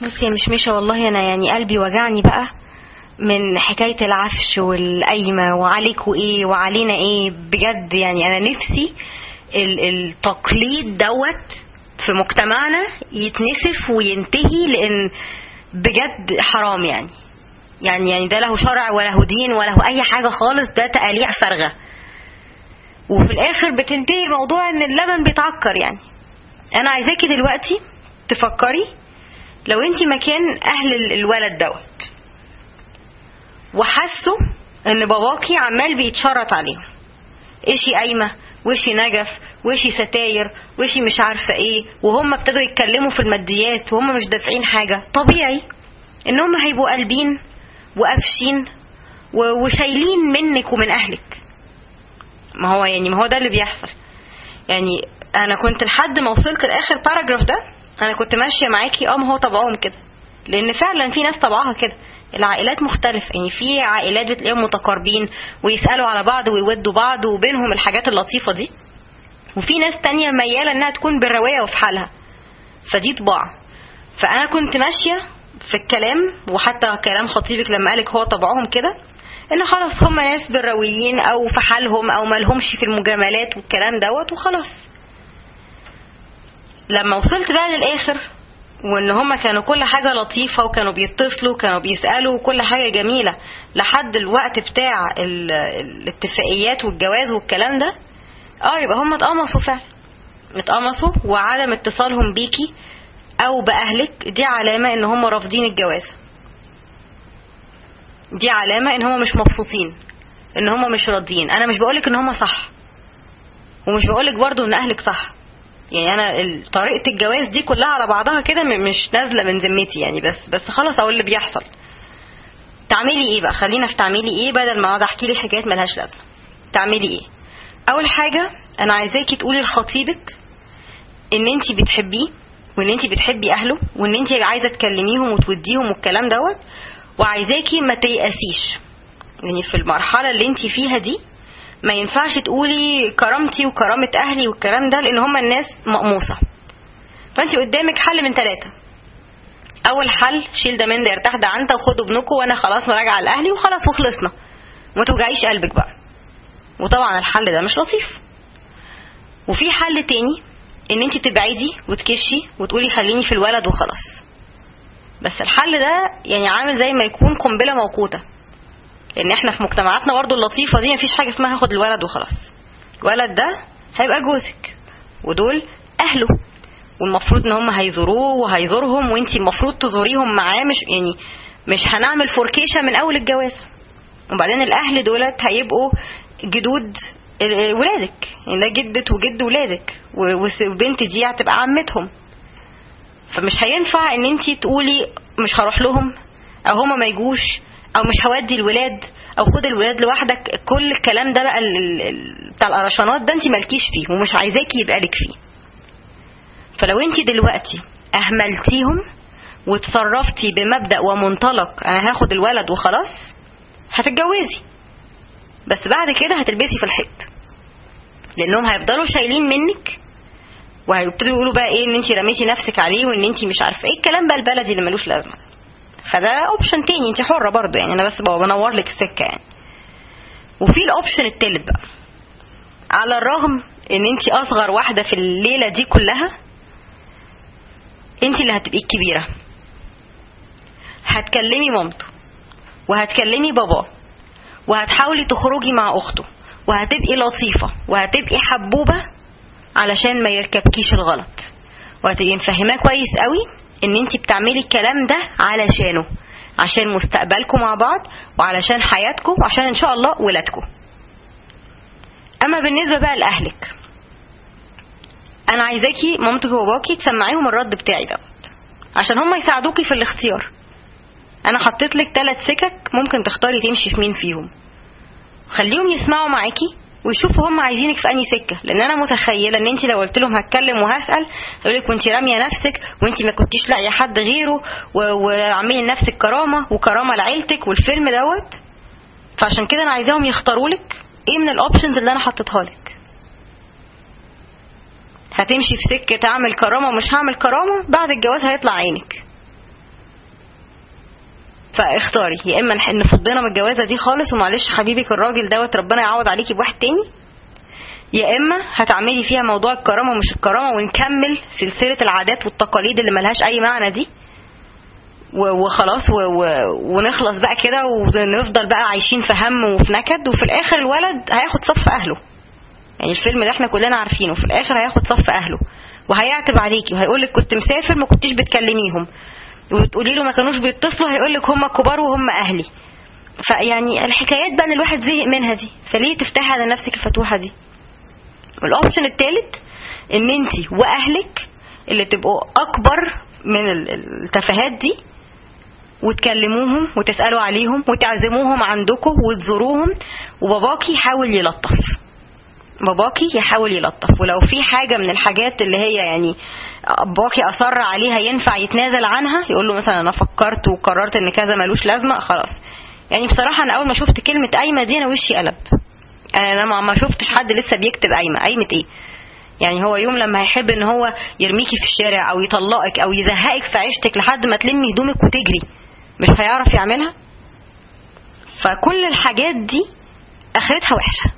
بصي يا مشمشة والله أنا يعني قلبي وجعني بقى من حكاية العفش والقايمة وعليكوا ايه وعلينا ايه بجد يعني أنا نفسي ال- التقليد دوت في مجتمعنا يتنسف وينتهي لأن بجد حرام يعني يعني يعني ده له شرع وله دين وله أي حاجة خالص ده تقاليع فارغة وفي الآخر بتنتهي الموضوع إن اللبن بيتعكر يعني أنا عايزاكي دلوقتي تفكري لو انت مكان اهل ال- الولد دوت وحسوا ان باباكي عمال بيتشرط عليهم ايشي قايمه وشي نجف وشي ستاير وشي مش عارفه ايه وهم ابتدوا يتكلموا في الماديات وهم مش دافعين حاجه طبيعي ان هم هيبقوا قلبين وقافشين و- وشايلين منك ومن اهلك ما هو يعني ما هو ده اللي بيحصل يعني انا كنت لحد ما وصلت لاخر باراجراف ده انا كنت ماشيه معاكي اه ما هو طبعهم كده لان فعلا في ناس طبعها كده العائلات مختلفة يعني في عائلات بتلاقيهم متقاربين ويسألوا على بعض ويودوا بعض وبينهم الحاجات اللطيفة دي وفي ناس تانية ميالة انها تكون بالرواية وفي حالها فدي طباع فانا كنت ماشية في الكلام وحتى كلام خطيبك لما قالك هو طبعهم كده ان خلاص هم ناس بالرويين او في حالهم او مالهمش في المجاملات والكلام دوت وخلاص لما وصلت بقى للاخر وان هما كانوا كل حاجة لطيفة وكانوا بيتصلوا وكانوا بيسألوا وكل حاجة جميلة لحد الوقت بتاع ال- الاتفاقيات والجواز والكلام ده اه يبقى هما اتقمصوا فعلا اتقمصوا وعدم اتصالهم بيكي او باهلك دي علامة ان هما رافضين الجواز دي علامة ان هما مش مبسوطين ان هما مش راضيين انا مش بقولك ان هما صح ومش بقولك برضو ان اهلك صح يعني انا ال- طريقه الجواز دي كلها على بعضها كده م- مش نازله من ذمتي يعني بس بس خلاص اقول اللي بيحصل تعملي ايه بقى خلينا في تعملي ايه بدل ما اقعد احكي لي حكايات ملهاش لازمه تعملي ايه اول حاجه انا عايزاكي تقولي لخطيبك ان انت بتحبيه وان انت بتحبي اهله وان انت عايزه تكلميهم وتوديهم والكلام دوت وعايزاكي ما تيأسيش يعني في المرحله اللي انت فيها دي ما ينفعش تقولي كرامتي وكرامة أهلي والكلام ده لأن هما الناس مقموصة فأنت قدامك حل من ثلاثة أول حل شيل ده من ده يرتاح ده عنده وخدوا ابنكم وأنا خلاص مراجعة لأهلي وخلاص وخلصنا وما توجعيش قلبك بقى وطبعا الحل ده مش لطيف وفي حل تاني ان انت تبعدي وتكشي وتقولي خليني في الولد وخلاص بس الحل ده يعني عامل زي ما يكون قنبله موقوته لان احنا في مجتمعاتنا برضو اللطيفه دي مفيش حاجه اسمها هاخد الولد وخلاص الولد ده هيبقى جوزك ودول اهله والمفروض ان هم هيزوروه وهيزورهم وانتي المفروض تزوريهم معاه مش يعني مش هنعمل فوركيشة من اول الجواز وبعدين الاهل دولت هيبقوا جدود ال- ولادك يعني ده جدة وجد ولادك و- وس- وبنت دي هتبقى عمتهم فمش هينفع ان انتي تقولي مش هروح لهم او هما ما يجوش او مش هودي الولاد او خد الولاد لوحدك كل الكلام ده بقى ال- ال- ال- بتاع القرشانات ده انت مالكيش فيه ومش عايزاكي يبقى لك فيه فلو انت دلوقتي اهملتيهم وتصرفتي بمبدا ومنطلق انا هاخد الولد وخلاص هتتجوزي بس بعد كده هتلبسي في الحيط لانهم هيفضلوا شايلين منك وهيبتدوا يقولوا بقى ايه ان انت رميتي نفسك عليه وان انت مش عارفه ايه الكلام بقى البلدي اللي ملوش لازمه فده اوبشن تاني انت حره برضو يعني انا بس بنور لك السكه يعني وفي الاوبشن التالت بقى على الرغم ان انت اصغر واحده في الليله دي كلها انت اللي هتبقي الكبيره هتكلمي مامته وهتكلمي باباه وهتحاولي تخرجي مع اخته وهتبقي لطيفه وهتبقي حبوبه علشان ما يركبكيش الغلط وهتبقي مفهماه كويس قوي ان انت بتعملي الكلام ده علشانه عشان مستقبلكم مع بعض وعلشان حياتكم وعشان ان شاء الله ولادكم اما بالنسبه بقى لاهلك انا عايزاكي مامتك وباباكي تسمعيهم الرد بتاعي دوت عشان هم يساعدوكي في الاختيار انا حطيت لك ثلاث سكك ممكن تختاري تمشي في مين فيهم خليهم يسمعوا معاكي ويشوفوا هم عايزينك في انهي سكه لان انا متخيله ان انت لو قلت لهم هتكلم وهسال يقول لك وانت راميه نفسك وانت ما كنتيش لاقيه حد غيره و- وعاملين لنفسك كرامه وكرامه لعيلتك والفيلم دوت فعشان كده انا عايزاهم يختاروا لك ايه من الاوبشنز اللي انا حطيتها لك هتمشي في سكه اعمل كرامه ومش هعمل كرامه بعد الجواز هيطلع عينك فاختاري يا اما نح- نفضنا من الجوازه دي خالص ومعلش حبيبك الراجل دوت ربنا يعوض عليكي بواحد تاني يا اما هتعملي فيها موضوع الكرامه ومش الكرامه ونكمل سلسله العادات والتقاليد اللي ملهاش اي معنى دي و- وخلاص و... و... ونخلص بقى كده ونفضل بقى عايشين في هم وفي نكد وفي الاخر الولد هياخد صف اهله يعني الفيلم ده احنا كلنا عارفينه في الاخر هياخد صف اهله وهيعتب عليكي وهيقول لك كنت مسافر ما كنتيش بتكلميهم وتقولي له ما كانوش بيتصلوا هيقول لك هم كبار وهم اهلي فيعني الحكايات بقى اللي الواحد زهق منها دي فليه تفتحي على نفسك الفتوحه دي الاوبشن الثالث ان انت واهلك اللي تبقوا اكبر من ال- التفاهات دي وتكلموهم وتسالوا عليهم وتعزموهم عندكم وتزوروهم وباباكي يحاول يلطف باباكي يحاول يلطف ولو في حاجه من الحاجات اللي هي يعني باباكي اصر عليها ينفع يتنازل عنها يقول له مثلا انا فكرت وقررت ان كذا ملوش لازمه خلاص يعني بصراحه انا اول ما شفت كلمه قايمه دي انا وشي قلب انا ما ما شفتش حد لسه بيكتب قايمه قايمه ايه يعني هو يوم لما هيحب ان هو يرميكي في الشارع او يطلقك او يزهقك في عيشتك لحد ما تلمي هدومك وتجري مش هيعرف يعملها فكل الحاجات دي اخرتها وحشه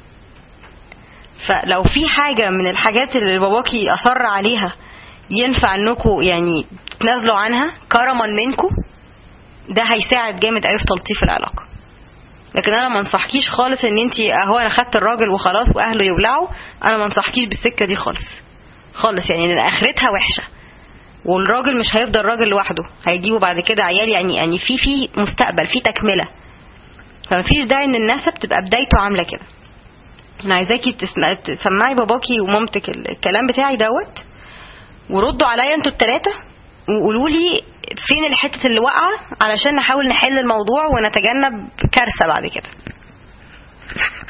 فلو في حاجه من الحاجات اللي باباكي اصر عليها ينفع انكم يعني تتنازلوا عنها كرما منكم ده هيساعد جامد قوي في تلطيف العلاقه لكن انا ما انصحكيش خالص ان انت اهو انا خدت الراجل وخلاص واهله يولعوا انا ما انصحكيش بالسكه دي خالص خالص يعني لان اخرتها وحشه والراجل مش هيفضل راجل لوحده هيجيبوا بعد كده عيال يعني يعني في في مستقبل في تكمله فمفيش داعي ان النسب تبقى بدايته عامله كده انا عايزاكي تسمع تسمعي باباكي ومامتك الكلام بتاعي دوت وردوا عليا انتوا التلاتة وقولوا لي فين الحتة اللي واقعة علشان نحاول نحل الموضوع ونتجنب كارثة بعد كده